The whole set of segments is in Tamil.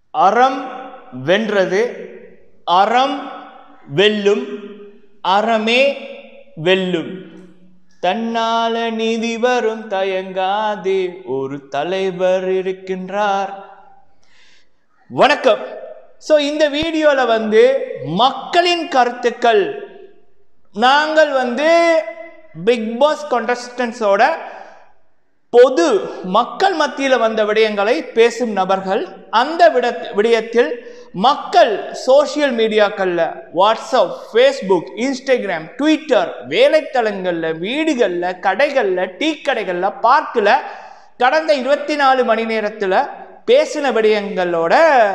அறம் வென்றது அறம் வெல்லும் அறமே வெல்லும் தன்னால நீதி வரும் தயங்காதே ஒரு தலைவர் இருக்கின்றார் வணக்கம் ஸோ இந்த வீடியோவில் வந்து மக்களின் கருத்துக்கள் நாங்கள் வந்து பிக் பாஸ் contestants-ஓட பொது மக்கள் மத்தியில் வந்த விடயங்களை பேசும் நபர்கள் அந்த விட விடயத்தில் மக்கள் சோஷியல் மீடியாக்களில் வாட்ஸ்அப் ஃபேஸ்புக் இன்ஸ்டாகிராம் ட்விட்டர் வேலைத்தளங்களில் வீடுகளில் கடைகளில் டீ கடைகளில் பார்க்கில் கடந்த இருபத்தி நாலு மணி நேரத்தில் பேசின விடயங்களோட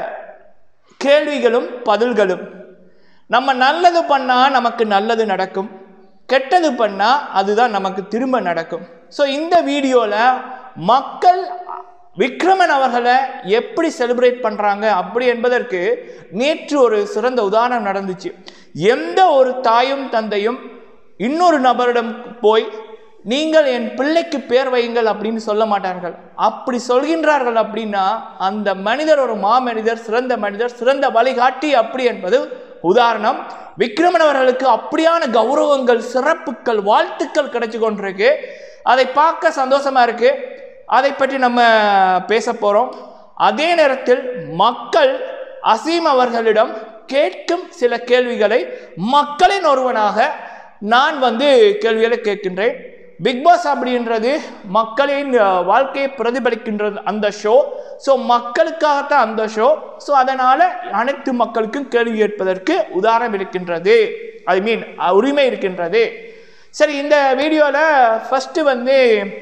கேள்விகளும் பதில்களும் நம்ம நல்லது பண்ணால் நமக்கு நல்லது நடக்கும் கெட்டது பண்ணால் அதுதான் நமக்கு திரும்ப நடக்கும் ஸோ இந்த வீடியோவில் மக்கள் விக்ரமன் அவர்களை எப்படி செலிப்ரேட் பண்ணுறாங்க அப்படி என்பதற்கு நேற்று ஒரு சிறந்த உதாரணம் நடந்துச்சு எந்த ஒரு தாயும் தந்தையும் இன்னொரு நபரிடம் போய் நீங்கள் என் பிள்ளைக்கு பேர் வையுங்கள் அப்படின்னு சொல்ல மாட்டார்கள் அப்படி சொல்கின்றார்கள் அப்படின்னா அந்த மனிதர் ஒரு மாமனிதர் சிறந்த மனிதர் சிறந்த வழிகாட்டி அப்படி என்பது உதாரணம் விக்ரமன் அவர்களுக்கு அப்படியான கௌரவங்கள் சிறப்புகள் வாழ்த்துக்கள் கிடைச்சு கொண்டிருக்கு அதை பார்க்க சந்தோஷமா இருக்கு அதை பற்றி நம்ம பேச போறோம் அதே நேரத்தில் மக்கள் அசீம் அவர்களிடம் கேட்கும் சில கேள்விகளை மக்களின் ஒருவனாக நான் வந்து கேள்விகளை கேட்கின்றேன் பிக் பாஸ் அப்படின்றது மக்களின் அஹ், வாழ்க்கையை பிரதிபலிக்கின்றது அந்த ஷோ ஸோ மக்களுக்காகத்தான் அந்த ஷோ ஸோ அதனால் அனைத்து மக்களுக்கும் கேள்வி கேட்பதற்கு உதாரணம் இருக்கின்றது ஐ மீன் உரிமை இருக்கின்றது சரி இந்த வீடியோவில் ஃபஸ்ட்டு வந்து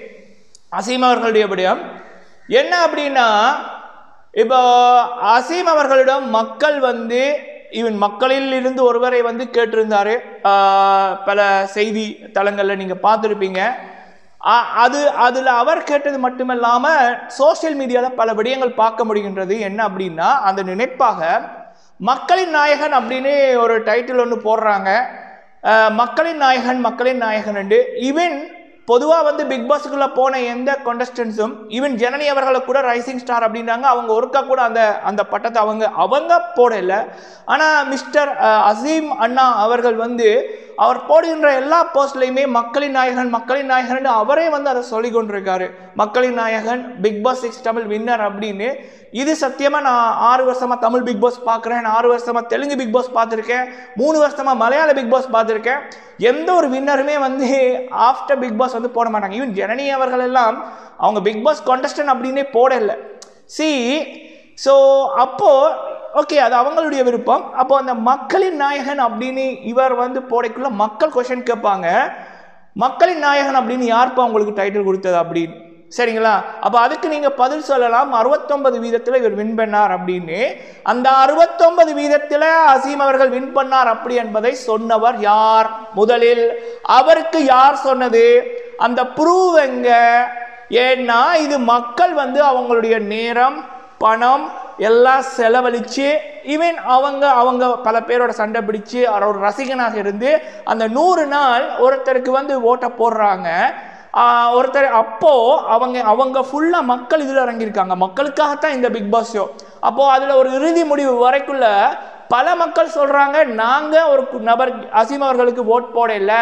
அசீம் அவர்களுடைய விடயம் என்ன அப்படின்னா இப்போ அசீம் அவர்களிடம் மக்கள் வந்து இவன் மக்களில் இருந்து ஒருவரை வந்து கேட்டிருந்தாரு ஆஹ் பல செய்தி தளங்களில் நீங்கள் பார்த்துருப்பீங்க ஆ- அது அதில் அவர் கேட்டது மட்டுமல்லாமல் சோஷியல் மீடியாவில் பல விடயங்கள் பார்க்க முடிகின்றது என்ன அப்படின்னா அந்த நினைப்பாக மக்களின் நாயகன் அப்படின்னு ஒரு டைட்டில் ஒன்று போடுறாங்க அஹ் மக்களின் நாயகன் மக்களின் நாயகன் ஈவன் பொதுவாக வந்து பிக் பாஸுக்குள்ளே போன எந்த contestants-உம் ஈவன் ஜனனி அவர்களை கூட ரைசிங் ஸ்டார் அப்படின்றாங்க அவங்க ஒருக்கா கூட அந்த அந்த பட்டத்தை அவங்க அவங்க போடல ஆனால் மிஸ்டர் அசீம் அண்ணா அவர்கள் வந்து அவர் போடுகின்ற எல்லா போஸ்ட்லையுமே மக்களின் நாயகன் மக்களின் நாயகன் அவரே வந்து அதை சொல்லி கொண்டிருக்காரு மக்களின் நாயகன் Bigg Boss six Tamil winner அப்படின்னு இது சத்தியமாக நான் ஆறு வருஷமா தமிழ் பிக் பாஸ் பார்க்குறேன் ஆறு வருஷமா தெலுங்கு பிக் பாஸ் பார்த்துருக்கேன் மூணு வருஷமா மலையாள பிக் பாஸ் பார்த்துருக்கேன் எந்த ஒரு வின்னருமே வந்து ஆஃப்டர் பிக் பாஸ் வந்து போட மாட்டாங்க ஈவன் ஜனனி அவர்கள் எல்லாம் அவங்க பிக் பாஸ் கான்டெஸ்டன் அப்படின்னே போடல சி ஸோ அப்போது ஓகே அது அவங்களுடைய விருப்பம் அப்போ அந்த மக்களின் நாயகன் அப்படின்னு இவர் வந்து போடைக்குள்ள மக்கள் கொஷின் கேட்பாங்க மக்களின் நாயகன் அப்படின்னு யாருப்பா உங்களுக்கு டைட்டில் கொடுத்தது அப்படின்னு சரிங்களா அப்போ அதுக்கு நீங்கள் பதில் சொல்லலாம் அறுபத்தொன்பது வீதத்தில் இவர் வின் பண்ணார் அப்படின்னு அந்த அறுபத்தொன்பது வீதத்தில் அசீம் அவர்கள் வின் பண்ணார் அப்படி என்பதை சொன்னவர் யார் முதலில் அவருக்கு யார் சொன்னது அந்த ப்ரூவ் எங்க ஏன்னா இது மக்கள் வந்து அவங்களுடைய நேரம் பணம் எல்லாம் செலவழித்து ஈவன் அவங்க அவங்க பல பேரோட சண்டை பிடிச்சு அவர் ஒரு ரசிகனாக இருந்து அந்த நூறு நாள் ஒருத்தருக்கு வந்து ஓட்டை போடுறாங்க ஆஹ் ஒருத்தர் அப்போ அவங்க அவங்க ஃபுல்லாக மக்கள் இதில் இறங்கியிருக்காங்க மக்களுக்காகத்தான் இந்த பிக் பாஸ் ஷோ அப்போ அதில் ஒரு இறுதி முடிவு வரைக்குள்ள பல மக்கள் சொல்றாங்க நாங்க ஒரு கு- நபர் அசீம் அவர்களுக்கு ஓட் போடல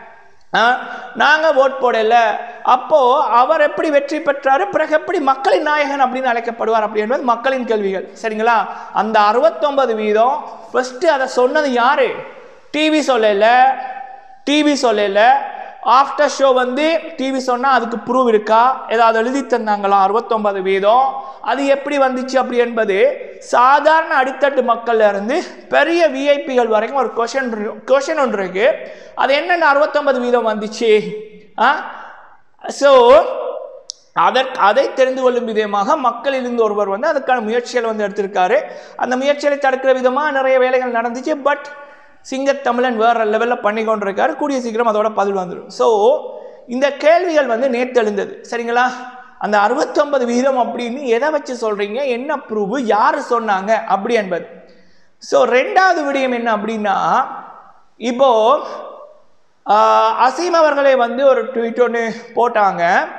நாங்கள் ஓட் போடல அப்போ அவர் எப்படி வெற்றி பெற்றாரு பிறகு எப்படி மக்களின் நாயகன் அப்படின்னு அழைக்கப்படுவார் அப்படி என்பது மக்களின் கேள்விகள் சரிங்களா அந்த அறுபத்தொன்பது வீதம் ஃபர்ஸ்ட் அதை சொன்னது யாரு டிவி சொல்லல டிவி சொல்லல ஆஃப்டர் ஷோ வந்து டிவி சொன்னால் அதுக்கு ப்ரூவ் இருக்கா ஏதாவது எழுதி தந்தாங்களா அறுபத்தொன்பது வீதம் அது எப்படி வந்துச்சு அப்படி என்பது சாதாரண அடித்தட்டு மக்கள்ல இருந்து பெரிய விஐபிகள் வரைக்கும் ஒரு கொஷன் கொஷன் ஒன்று இருக்கு அது என்னென்ன அறுபத்தொன்பது வீதம் வந்துச்சு ஆ ஸோ அதற்கு அதை தெரிந்து கொள்ளும் விதமாக மக்களிலிருந்து ஒருவர் வந்து அதுக்கான முயற்சிகள் வந்து எடுத்திருக்காரு அந்த முயற்சிகளை தடுக்கிற விதமாக நிறைய வேலைகள் நடந்துச்சு பட் சிங்கத்தமிழன் வேற லெவலில் பண்ணி கொண்டிருக்காரு கூடிய சீக்கிரம் அதோட பதில் வந்துடும் ஸோ இந்த கேள்விகள் வந்து நேற்று எழுந்தது சரிங்களா அந்த அறுபத்தொன்பது வீதம் அப்படின்னு எதை வச்சு சொல்றீங்க என்ன ப்ரூவ் யார் சொன்னாங்க அப்படி என்பது ஸோ ரெண்டாவது விடயம் என்ன அப்படின்னா இப்போ ஆஹ், அசீம் அவர்களே வந்து ஒரு ட்வீட் ஒன்று போட்டாங்க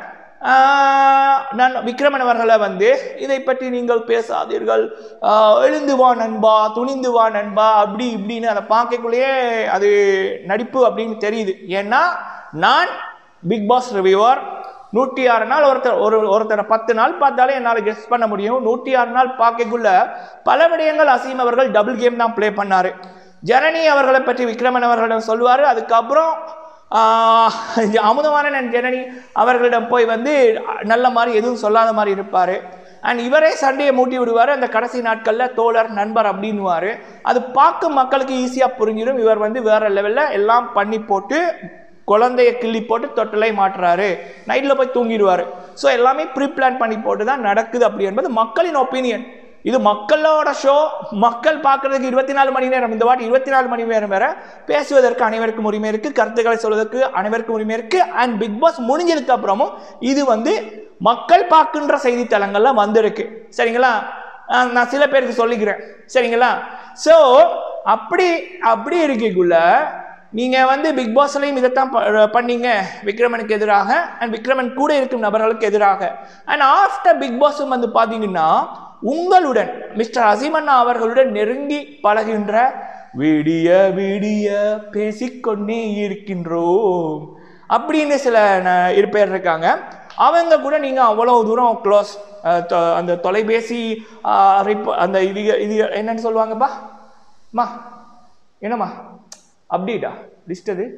ஆஹ், நான் விக்ரமன் அவர்களை வந்து இதை பற்றி நீங்கள் பேசாதீர்கள் ஆஹ், எழுந்து வா நண்பா துணிந்து வா நண்பா அப்படி இப்படின்னு அதை பார்க்கக்குள்ளேயே அது நடிப்பு அப்படின்னு தெரியுது ஏன்னா நான் பிக் பாஸ் ரிவ்யூவர் நூற்றி ஆறு நாள் ஒருத்தர் ஒரு ஒருத்தரை பத்து நாள் பார்த்தாலே என்னால் கெஸ் பண்ண முடியும் நூற்றி ஆறு நாள் பார்க்கக்குள்ள பல விடயங்கள் அசீம் அவர்கள் டபுள் கேம் தான் ப்ளே பண்ணாரு ஜனனி அவர்களை பற்றி விக்ரமன் அவர்களிடம் சொல்லுவார் அதுக்கப்புறம் ஆஹ், அமுதவாணன் ஜனனி அவர்களிடம் போய் வந்து நல்ல மாதிரி எதுவும் சொல்லாத மாதிரி இருப்பார் அண்ட் இவரே சண்டையை மூட்டி விடுவார் அந்த கடைசி நாட்களில் தோழர் நண்பர் அப்படின்னுவார் அது பார்க்கும் மக்களுக்கு ஈஸியாக புரிஞ்சிடும் இவர் வந்து வேற லெவலில் எல்லாம் பண்ணி போட்டு குழந்தைய கிள்ளி போட்டு தொட்டலை மாட்டுறாரு நைட்டில் போய் தூங்கிடுவார் ஸோ எல்லாமே ப்ரீ பிளான் பண்ணி போட்டு தான் நடக்குது அப்படி என்பது மக்களின் ஒப்பீனியன் இது மக்களோட ஷோ மக்கள் பார்க்கறதுக்கு இருபத்தி நாலு மணி நேரம் இந்த வாட்டி இருபத்தி நாலு மணி நேரம் வேற பேசுவதற்கு அனைவருக்கும் உரிமை இருக்கு கருத்துக்களை சொல்வதற்கு அனைவருக்கும் உரிமை இருக்கு அண்ட் பிக் பாஸ் முடிஞ்சதுக்கு அப்புறமும் இது வந்து மக்கள் பார்க்கின்ற செய்தித்தளங்கள்ல வந்திருக்கு சரிங்களா ஆஹ் நான் சில பேருக்கு சொல்லிக்கிறேன் சரிங்களா ஸோ அப்படி அப்படி இருக்கக்குள்ள நீங்க வந்து பிக் பாஸ்லையும் இதைத்தான் ப- பண்ணீங்க விக்ரமனுக்கு எதிராக அண்ட் விக்ரமன் கூட இருக்கும் நபர்களுக்கு எதிராக அண்ட் ஆஃப்டர் பிக் பாஸும் வந்து பார்த்தீங்கன்னா உங்களுடன் மிஸ்டர் அசிமண்ணா அவர்களுடன் நெருங்கி பழகின்ற விடிய விடிய பேசிக்கொண்டே இருக்கின்றோம் அப்படின்னு சில ந- இரு பேர் இருக்காங்க அவங்க கூட நீங்க அவ்வளவு தூரம் க்ளோஸ் அந்த தொலைபேசி அஹ், ரிப்ப- அந்த இது இது என்னன்னு சொல்லுவாங்கப்பா மா என்னம்மா அப்படிடா லிஸ்ட் அது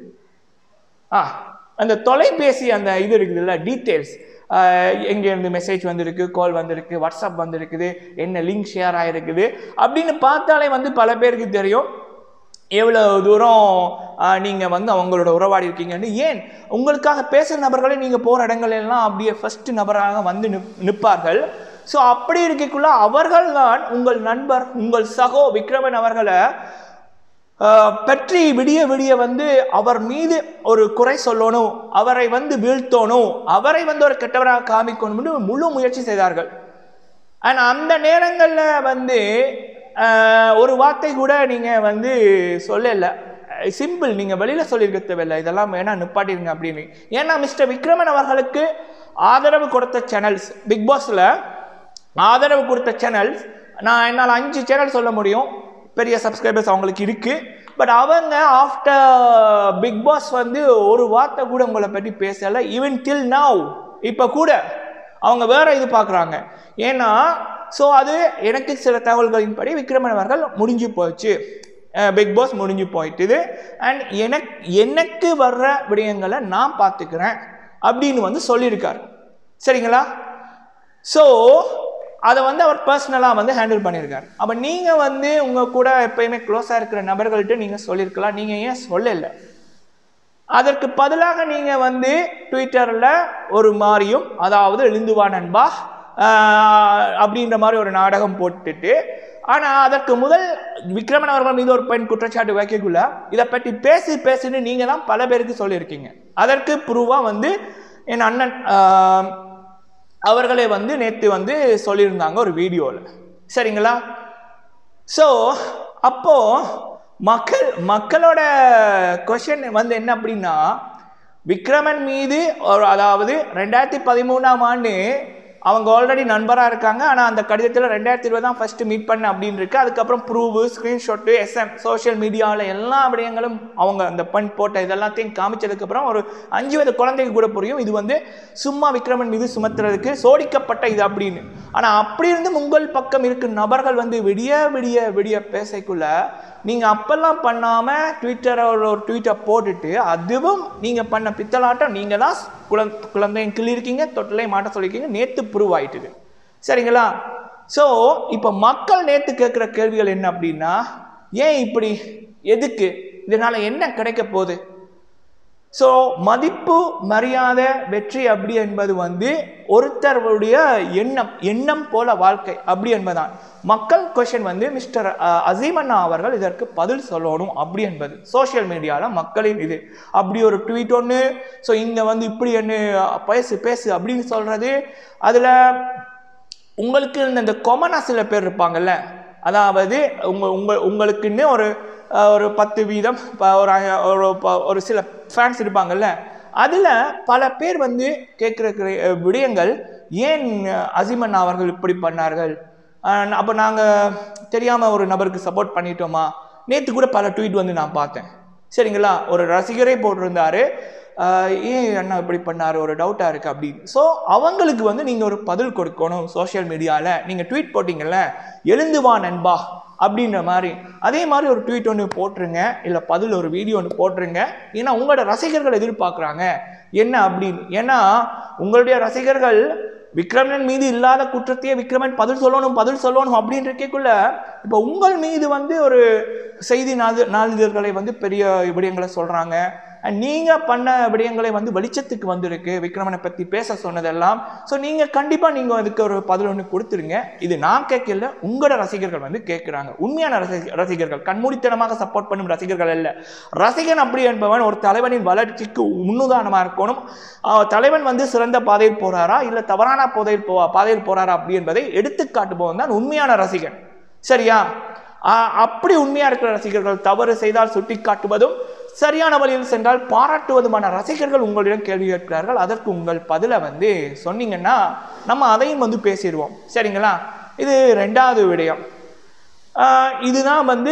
ஆ அந்த தொலைபேசி அந்த இது இருக்குதுல்ல டீட்டெயில்ஸ் எங்கேருந்து மெசேஜ் வந்திருக்கு கால் வந்திருக்கு வாட்ஸ்அப் வந்திருக்குது என்ன லிங்க் ஷேர் ஆகிருக்குது அப்படின்னு பார்த்தாலே வந்து பல பேருக்கு தெரியும் எவ்வளோ தூரம் நீங்கள் வந்து அவங்களோட உறவாடி இருக்கீங்கன்னு ஏன் உங்களுக்காக பேசுகிற நபர்களே நீங்கள் போகிற இடங்கள் எல்லாம் அப்படியே ஃபர்ஸ்ட் நபராக வந்து நிப் நிற்பார்கள் ஸோ அப்படி இருக்கக்குள்ள அவர்கள் தான் உங்கள் நண்பர் உங்கள் சகோ விக்ரமன் அவர்களை ஆஹ், பற்றி விடிய விடிய வந்து அவர் மீது ஒரு குறை சொல்லணும் அவரை வந்து வீழ்த்தணும் அவரை வந்து ஒரு கெட்டவராக காமிக்கணும்னு முழு முயற்சி செய்தார்கள் அண்ட் அந்த நேரங்களில் வந்து ஆஹ், ஒரு வார்த்தை கூட நீங்கள் வந்து சொல்லலை சிம்பிள் நீங்கள் வெளியில் சொல்லியிருக்க தேவையில்லை இதெல்லாம் வேணா நிப்பாட்டிருங்க அப்படின்னு ஏன்னா மிஸ்டர் விக்ரமன் அவர்களுக்கு ஆதரவு கொடுத்த சேனல்ஸ் பிக் பாஸில் ஆதரவு கொடுத்த சேனல்ஸ் நான் என்னால் அஞ்சு சேனல் சொல்ல முடியும் பெரிய சப்ஸ்கிரைபர்ஸ் அவங்களுக்கு இருக்கு பட் அவங்க ஆஃப்டர் பிக் பாஸ் வந்து ஒரு வார்த்தை கூட உங்களை பற்றி பேசலை ஈவன் டில் நவ் இப்போ கூட அவங்க வேற இது பார்க்குறாங்க ஏன்னா ஸோ அது எனக்கு சில தகவல்களின்படி விக்ரமன் அவர்கள் முடிஞ்சு போச்சு பிக் பாஸ் முடிஞ்சு போயிட்டுது அண்ட் எனக்கு எனக்கு வர்ற விடயங்களை நான் பார்த்துக்கிறேன் அப்படின்னு வந்து சொல்லியிருக்காரு சரிங்களா ஸோ அதை வந்து அவர் பர்சனலாக வந்து ஹேண்டில் பண்ணியிருக்காரு அப்போ நீங்கள் வந்து உங்கள் கூட எப்பயுமே க்ளோஸாக இருக்கிற நபர்கள்ட்ட நீங்கள் சொல்லியிருக்கலாம் நீங்கள் ஏன் சொல்லலை அதற்கு பதிலாக நீங்கள் வந்து ட்விட்டரில் ஒரு மாதிரியும் அதாவது எழுந்துவா நண்பா ஆஹ், அப்படின்ற மாதிரி ஒரு நாடகம் போட்டுட்டு ஆனால் அதற்கு முதல் விக்ரமன் அவர்கள் மீது ஒரு பெண் குற்றச்சாட்டு வைக்கக்குள்ள இதை பற்றி பேசி பேசின்னு நீங்கள் தான் பல பேருக்கு சொல்லியிருக்கீங்க அதற்கு ப்ரூவாக வந்து என் அண்ணன் ஆஹ், அவர்களே வந்து நேற்று வந்து சொல்லியிருந்தாங்க ஒரு வீடியோவில் சரிங்களா ஸோ அப்போ மக்கள் மக்களோட கொஷின் வந்து என்ன அப்படின்னா விக்ரமன் மீது ஒரு அதாவது ரெண்டாயிரத்தி பதிமூணாம் ஆண்டு அவங்க ஆல்ரெடி நண்பராக இருக்காங்க ஆனால் அந்த கடிதத்தில் ரெண்டாயிரத்தி இருபது தான் ஃபஸ்ட்டு மீட் பண்ண அப்படின்னு இருக்கு அதுக்கப்புறம் ப்ரூவு ஸ்க்ரீன்ஷாட்டு எஸ்எம் சோஷியல் மீடியாவில் எல்லா விடயங்களும் அவங்க அந்த பண் போட்ட இதெல்லாத்தையும் காமிச்சதுக்கப்புறம் ஒரு அஞ்சு வயது குழந்தைக்கு கூட புரியும் இது வந்து சும்மா விக்ரமன் மீது சுமத்துறதுக்கு சோடிக்கப்பட்ட இது அப்படின்னு ஆனால் அப்படி இருந்தும் உங்கள் பக்கம் இருக்கும் நபர்கள் வந்து விடிய விடிய விடிய பேசக்குள்ள நீங்கள் அப்பெல்லாம் பண்ணாமல் ட்விட்டரில் ஒரு ட்வீட்டை போட்டுட்டு அதுவும் நீங்கள் பண்ண பித்தலாட்டம் நீங்கள் தான் குழந் குழந்தையும் கிள்ளிருக்கீங்க தொட்டிலையும் மாட்ட சொல்லியிருக்கீங்க நேற்று ப்ரூவ் ஆயிட்டுது சரிங்களா ஸோ இப்போ மக்கள் நேற்று கேட்குற கேள்விகள் என்ன அப்படின்னா ஏன் இப்படி எதுக்கு இதனால் என்ன கிடைக்க போகுது ஸோ மதிப்பு மரியாதை வெற்றி அப்படி என்பது வந்து ஒருத்தருடைய எண்ணம் எண்ணம் போல வாழ்க்கை அப்படி என்பதான் மக்கள் கொஷின் வந்து மிஸ்டர் அசீமண்ணா அவர்கள் இதற்கு பதில் சொல்லணும் அப்படி என்பது சோஷியல் மீடியாவில் மக்களின் இது அப்படி ஒரு ட்வீட் ஒன்று ஸோ இங்கே வந்து இப்படி என்ன பேசு பேசு அப்படின்னு சொல்கிறது அதில் உங்களுக்கு இந்த- இந்த கொமனா சில பேர் இருப்பாங்கல்ல அதாவது உங்க உங்க உங்களுக்குன்னு ஒரு அஹ், ஒரு பத்து வீதம் ப- ஒரு ஐ- ஒரு ப- ஒரு சில ஃபேன்ஸ் இருப்பாங்கல்ல அதில் பல பேர் வந்து கேட்குற விடயங்கள் ஏன் அசிமன் அவர்கள் இப்படி பண்ணார்கள் அப்போ நாங்கள் தெரியாமல் ஒரு நபருக்கு சப்போர்ட் பண்ணிட்டோமா நேற்று கூட பல ட்வீட் வந்து நான் பார்த்தேன் சரிங்களா ஒரு ரசிகரே போட்டிருந்தாரு ஆஹ் ஏன் அண்ணா இப்படி பண்ணாரு ஒரு டவுட்டாக இருக்குது அப்படின்னு ஸோ அவங்களுக்கு வந்து நீங்கள் ஒரு பதில் கொடுக்கணும் சோஷியல் மீடியாவில் நீங்கள் ட்வீட் போட்டிங்கல்ல எழுந்து வா நண்பா அப்படின்ற மாதிரி அதே மாதிரி ஒரு ட்வீட் ஒன்று போட்டுருங்க இல்லை பதில் ஒரு வீடியோ ஒன்று போட்டுருங்க ஏன்னா உங்களோட ரசிகர்கள் எதிர்பார்க்குறாங்க என்ன அப்படின்னு ஏன்னா உங்களுடைய ரசிகர்கள் விக்ரமன் மீது இல்லாத குற்றத்தையே விக்ரமன் பதில் சொல்லணும் பதில் சொல்லணும் அப்படின்னு இருக்கக்குள்ள இப்போ உங்கள் மீது வந்து ஒரு செய்தி நாளி நாளிதழ்களை வந்து பெரிய விடயங்களை சொல்கிறாங்க நீங்கள் பண்ண விடயங்களை வந்து வெளிச்சத்துக்கு வந்திருக்கு விக்ரமனை பற்றி பேச சொன்னதெல்லாம் ஸோ நீங்கள் கண்டிப்பாக நீங்கள் அதுக்கு ஒரு பதில் ஒன்று கொடுத்துருங்க இது நான் கேட்கல உங்களோட ரசிகர்கள் வந்து கேட்குறாங்க உண்மையான ரசி ரசிகர்கள் கண்மூடித்தனமாக சப்போர்ட் பண்ணும் ரசிகர்கள் அல்ல ரசிகன் அப்படி என்பவன் ஒரு தலைவனின் வளர்ச்சிக்கு முன்னுதாரணமாக இருக்கணும் ஆஹ் தலைவன் வந்து சிறந்த பாதையில் போறாரா இல்லை தவறான பாதையில் போ பாதையில் போறாரா அப்படி என்பதை எடுத்து காட்டுபவன் தான் உண்மையான ரசிகன் சரியா ஆஹ் அப்படி உண்மையா இருக்கிற ரசிகர்கள் தவறு செய்தால் சுட்டி காட்டுவதும் சரியான வழியில் சென்றால் பாராட்டுவதுமான ரசிகர்கள் உங்களிடம் கேள்வி கேட்கிறார்கள் அதற்கு உங்கள் பதிலை வந்து சொன்னீங்கன்னா நம்ம அதையும் வந்து பேசிடுவோம் சரிங்களா இது ரெண்டாவது விடயம் ஆஹ் இதுதான் வந்து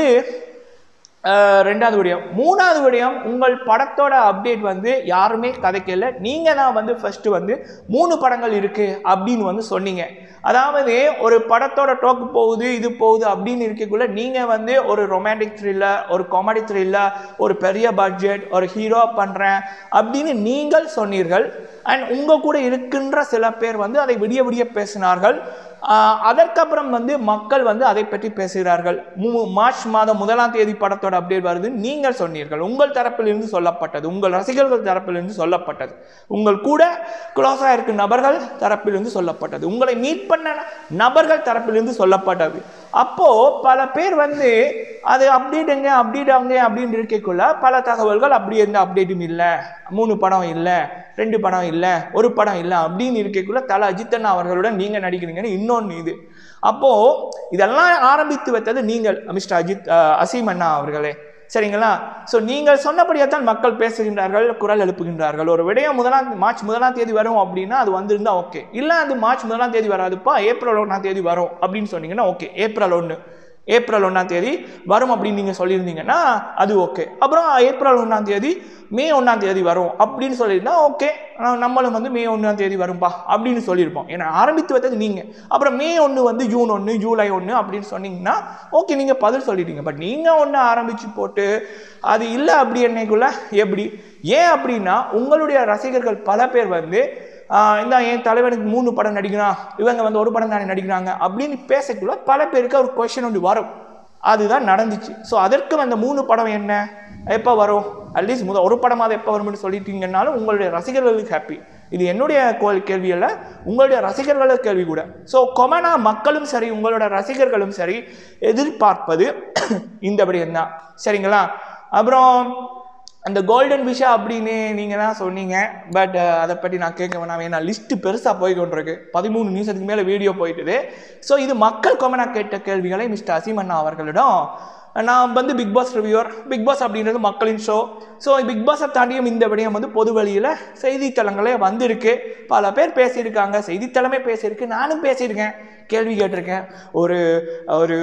ஆஹ் ரெண்டாவது விடயம் மூணாவது விடயம் உங்கள் படத்தோட அப்டேட் வந்து யாருமே கதைக்கல நீங்கள் தான் வந்து ஃபர்ஸ்ட் வந்து மூணு படங்கள் இருக்கு அப்படின்னு வந்து சொன்னீங்க அதாவது ஒரு படத்தோட டோக்கு போகுது இது போகுது அப்படின்னு இருக்கக்குள்ள நீங்கள் வந்து ஒரு ரொமான்டிக் த்ரில்லர் ஒரு காமெடி த்ரில்லர் ஒரு பெரிய பட்ஜெட் ஒரு ஹீரோ பண்ணுறேன் அப்படின்னு நீங்கள் சொன்னீர்கள் அண்ட் உங்கள் கூட இருக்கின்ற சில பேர் வந்து அதை விடிய விடிய பேசினார்கள் ஆஹ் அதற்கப்புறம் வந்து மக்கள் வந்து அதை பற்றி பேசுகிறார்கள் மு- மார்ச் மாதம் முதலாம் தேதி படத்தோட அப்டேட் வருது நீங்கள் சொன்னீர்கள் உங்கள் தரப்பிலிருந்து சொல்லப்பட்டது உங்கள் ரசிகர்கள் தரப்பிலிருந்து சொல்லப்பட்டது உங்கள் கூட க்ளோஸாக இருக்கும் நபர்கள் தரப்பிலிருந்து சொல்லப்பட்டது உங்களை மீட் பண்ண நபர்கள் தரப்பிலிருந்து சொல்லப்பட்டது அப்போ பல பேர் வந்து அது அப்டேட்டுங்க அப்டேட்டாங்க அப்படின்னு இருக்கக்குள்ள பல தகவல்கள் அப்படி எந்த அப்டேட்டும் இல்லை மூணு படம் இல்லை ரெண்டு படம் இல்லை ஒரு படம் இல்லை அப்படின்னு இருக்கக்குள்ள தல அஜித்தண்ணா அவர்களுடன் நீங்கள் நடிக்கிறீங்கன்னு இன்னொன்று இது அப்போ இதெல்லாம் ஆரம்பித்து வைத்தது நீங்கள் மிஸ்டர் அஜித் அஹ், அசீம் அண்ணா அவர்களே சரிங்களா ஸோ நீங்கள் சொன்னபடியே தான் மக்கள் பேசுகின்றார்கள் குரல் எழுப்புகின்றார்கள் ஒரு விடயம் முதலாம் மார்ச் முதலாம் தேதி வரும் அப்படின்னா அது வந்திருந்தா ஓகே இல்லை அது மார்ச் முதலாம் தேதி வராதுப்பா ஏப்ரல் ஒன்றாம் தேதி வரும் அப்படின்னு சொன்னீங்கன்னா ஓகே ஏப்ரல் ஒன்று ஏப்ரல் ஒன்றாம் தேதி வரும் அப்படின்னு நீங்கள் சொல்லியிருந்தீங்கன்னா அது ஓகே அப்புறம் ஏப்ரல் ஒன்றாம் தேதி மே ஒன்றாம் தேதி வரும் அப்படின்னு சொல்லியிருந்தா ஓகே நம்மளும் வந்து மே ஒன்றாம் தேதி வரும்பா அப்படின்னு சொல்லியிருப்போம் ஏன்னா ஆரம்பித்து வைத்தது நீங்கள் அப்புறம் மே ஒன்று வந்து ஜூன் ஒன்று ஜூலை ஒன்று அப்படின்னு சொன்னீங்கன்னா ஓகே நீங்கள் பதில் சொல்லிட்டீங்க பட் நீங்கள் ஒன்று ஆரம்பித்து போட்டு அது இல்லை அப்படி என்னைக்குள்ள எப்படி ஏன் அப்படின்னா உங்களுடைய ரசிகர்கள் பல பேர் வந்து ஆஹ் இந்த என் தலைவனுக்கு மூணு படம் நடிக்கிறான் இவங்க வந்து ஒரு படம் தானே நடிக்கிறாங்க அப்படின்னு பேசக்குள்ள பல பேருக்கு ஒரு கொஷின் ஒன்று வரும் அதுதான் நடந்துச்சு ஸோ அதற்கு அந்த மூணு படம் என்ன எப்போ வரும் அட்லீஸ்ட் முத ஒரு படமாவது எப்போ வரும்னு சொல்லிட்டீங்கன்னாலும் உங்களுடைய ரசிகர்களுக்கு ஹாப்பி இது என்னுடைய கோல் கேள்வி அல்ல உங்களுடைய ரசிகர்களுக்கு கேள்வி கூட ஸோ கொமனா மக்களும் சரி உங்களோட ரசிகர்களும் சரி எதிர்பார்ப்பது இந்த விடயம் தான் சரிங்களா அப்புறம் அந்த கோல்டன் விஷா அப்படின்னு நீங்கள் தான் சொன்னீங்க பட் அதை பற்றி நான் கேட்க வேணாம் ஏன்னா லிஸ்ட்டு பெருசாக போய் கொண்டிருக்கு பதிமூணு நிமிஷத்துக்கு மேலே வீடியோ போயிட்டுது ஸோ இது மக்கள் கொமனா கேட்ட கேள்விகளை மிஸ்டர் அசீமண்ணா அவர்களிடம் நான் வந்து Bigg Boss reviewer Bigg Boss அப்படின்றது மக்களின் ஷோ ஸோ பிக் பாஸை தாண்டியும் இந்த விடயம் வந்து பொது வழியில் செய்தித்தளங்களே வந்திருக்கு பல பேர் பேசியிருக்காங்க செய்தித்தளமே பேசியிருக்கு நானும் பேசியிருக்கேன் கேள்வி கேட்டிருக்கேன் ஒரு ஒரு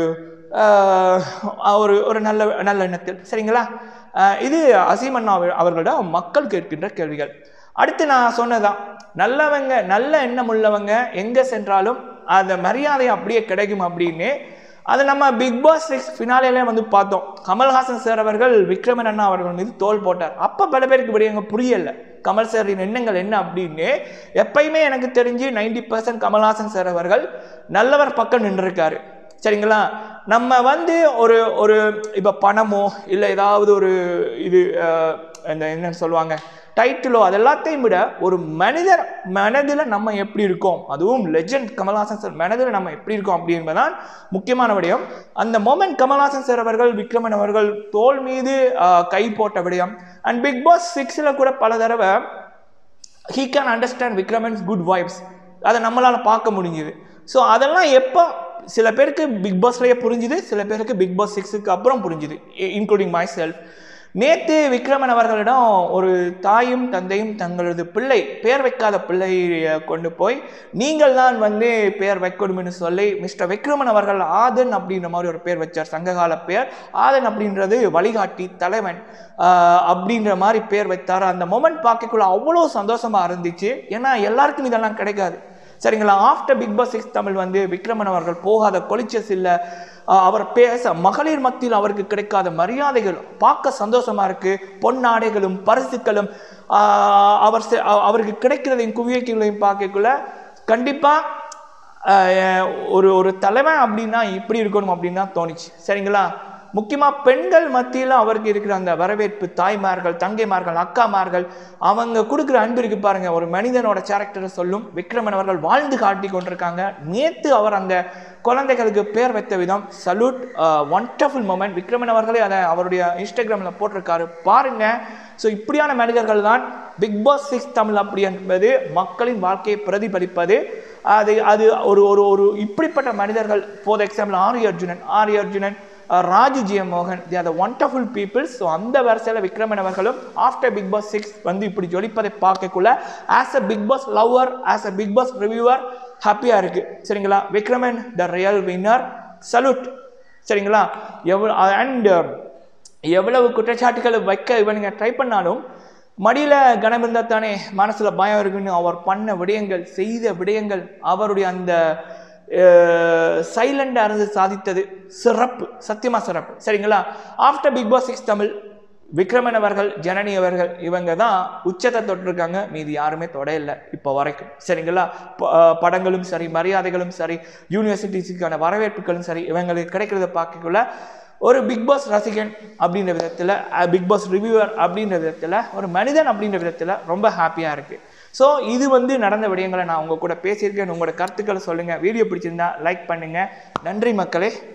ஆஹ், ஒரு ஒரு நல்ல நல்ல எண்ணத்தில் சரிங்களா ஆஹ், இது அசீமண்ணா அவர்- அவர்களிடம் மக்கள் கேட்கின்ற கேள்விகள் அடுத்து நான் சொன்னதான் நல்லவங்க நல்ல எண்ணம் உள்ளவங்க எங்கே சென்றாலும் அந்த மரியாதை அப்படியே கிடைக்கும் அப்படின்னு அது நம்ம பிக் பாஸ் சிக்ஸ் ஃபினாலேயே வந்து பார்த்தோம் கமல்ஹாசன் சார் அவர்கள் விக்ரமன் அண்ணா அவர்கள் மீது தோல் போட்டார் அப்போ பல பேருக்கு விடயங்க புரியல கமல் சாரின் எண்ணங்கள் என்ன அப்படின்னு எப்பயுமே எனக்கு தெரிஞ்சு 90% பர்சன்ட் கமல்ஹாசன் சார் அவர்கள் நல்லவர் பக்கம் நின்றுருக்காரு சரிங்களா நம்ம வந்து ஒரு ஒரு இப்போ பணமோ இல்லை ஏதாவது ஒரு இது அஹ், இந்த என்னன்னு சொல்லுவாங்க டைட்டிலோ அது எல்லாத்தையும் விட ஒரு மனிதர் மனதில் நம்ம எப்படி இருக்கோம் அதுவும் லெஜெண்ட் கமல்ஹாசன் சார் மனதில் நம்ம எப்படி இருக்கோம் அப்படி என்பதுதான் முக்கியமான விடயம் அந்த மோமெண்ட் கமல்ஹாசன் சார் அவர்கள் விக்ரமன் அவர்கள் தோல் மீது ஆஹ், கை போட்ட விடயம் அண்ட் பிக் பாஸ் சிக்ஸில் கூட பல தடவை he can understand Vikraman's good vibes அதை நம்மளால் பார்க்க முடிஞ்சுது ஸோ அதெல்லாம் எப்போ சில பேருக்கு பிக் பாஸ்லேயே புரிஞ்சுது சில பேருக்கு பிக் பாஸ் சிக்ஸுக்கு அப்புறம் புரிஞ்சுது இன்க்ளூடிங் மை செல்ஃப் நேத்து விக்ரமன் அவர்களிடம் ஒரு தாயும் தந்தையும் தங்களது பிள்ளை பெயர் வைக்காத பிள்ளையை கொண்டு போய் நீங்கள் தான் வந்து பெயர் வைக்கணும்னு சொல்லி மிஸ்டர் விக்ரமன் அவர்கள் ஆதன் அப்படின்ற மாதிரி ஒரு பேர் வச்சார் சங்ககால பெயர் ஆதன் அப்படின்றது வழிகாட்டி தலைவன் ஆஹ் அப்படின்ற மாதிரி பேர் வைத்தார் அந்த மொமெண்ட் பார்க்கக்குள்ள அவ்வளோ சந்தோஷமா இருந்துச்சு ஏன்னா எல்லாருக்கும் இதெல்லாம் கிடைக்காது சரிங்களா after Bigg Boss six Tamil வந்து விக்ரமன் அவர்கள் போகாத கொலிச்சஸ் இல்லை அவர் பேச மகளிர் மத்தியில் அவருக்கு கிடைக்காத மரியாதைகள் பார்க்க சந்தோஷமா இருக்கு பொன்னாடைகளும் பரிசுகளும் ஆஹ் அவர் செ- அ- அவருக்கு கிடைக்கிறதையும் குவியக்கைகளையும் பார்க்கக்குள்ள கண்டிப்பா ஆஹ் ஒரு ஒரு தலைவன் அப்படின்னா இப்படி இருக்கணும் அப்படின்னு தான் தோணுச்சு சரிங்களா முக்கியமா பெண்கள் மத்தியில் அவருக்கு இருக்கிற அந்த வரவேற்பு தாய்மார்கள் தங்கைமார்கள் அக்காமார்கள் அவங்க கொடுக்குற அன்பு இருக்கு பாருங்க ஒரு மனிதனோட கேரக்டரை சொல்லும் விக்ரமன் அவர்கள் வாழ்ந்து காட்டி கொண்டிருக்காங்க நேத்து அவர் அந்த குழந்தைகளுக்கு பேர் வைத்த விதம் சல்யூட் ஒண்டர்ஃபுல் மூமெண்ட் விக்ரமன் அவர்களே அதை அவருடைய இன்ஸ்டாகிராமில் போட்டிருக்காரு பாருங்க ஸோ இப்படியான மனிதர்கள் தான் பிக் பாஸ் சிக்ஸ் தமிழ் அப்படி என்பது மக்களின் வாழ்க்கையை பிரதிபலிப்பது அது அது ஒரு ஒரு ஒரு இப்படிப்பட்ட மனிதர்கள் for example Aari Arjunan Aari Arjunan ah, Raju ஜிய மோகன் they are wonderful peoples so அந்த வரிசையில் விக்ரமன் அவர்களும் ஆஃப்டர் பிக் பாஸ் சிக்ஸ் வந்து இப்படி ஜொலிப்பதை பார்க்கக்குள்ள as a Bigg Boss lover as a Bigg Boss reviewer ஹாப்பியாக இருக்கு சரிங்களா Vikraman the real winner salute சரிங்களா எவ்வளோ அண்ட் எவ்வளவு குற்றச்சாட்டுகளை வைக்க இவனுங்க ட்ரை பண்ணாலும் மடியில் கனம் இருந்தால் தானே மனசில் பயம் இருக்குன்னு அவர் பண்ண விடயங்கள் செய்த விடயங்கள் அவருடைய அந்த சைலண்டாக இருந்து சாதித்தது சிறப்பு சத்தியமா சிறப்பு சரிங்களா after Bigg Boss six Tamil Vikraman அவர்கள் ஜனனி அவர்கள் இவங்க தான் உச்சத்தை தொட்டிருக்காங்க மீதி யாருமே தொடையில்லை இப்போ வரைக்கும் சரிங்களா ப- அஹ் படங்களும் சரி மரியாதைகளும் சரி யூனிவர்சிட்டிஸுக்கான வரவேற்புகளும் சரி இவங்களுக்கு கிடைக்கிறத பார்க்கக்குள்ள ஒரு பிக் பாஸ் ரசிகன் அப்படின்ற விதத்தில் பிக் பாஸ் ரிவ்யூவர் அப்படின்ற விதத்தில் ஒரு மனிதன் அப்படின்ற விதத்தில் ரொம்ப ஹாப்பியாக இருக்குது ஸோ இது வந்து நடந்த விடயங்களை நான் உங்க கூட பேசியிருக்கேன் உங்களோட கருத்துக்களை சொல்லுங்கள் வீடியோ பிடிச்சிருந்தா லைக் பண்ணுங்கள் நன்றி மக்களே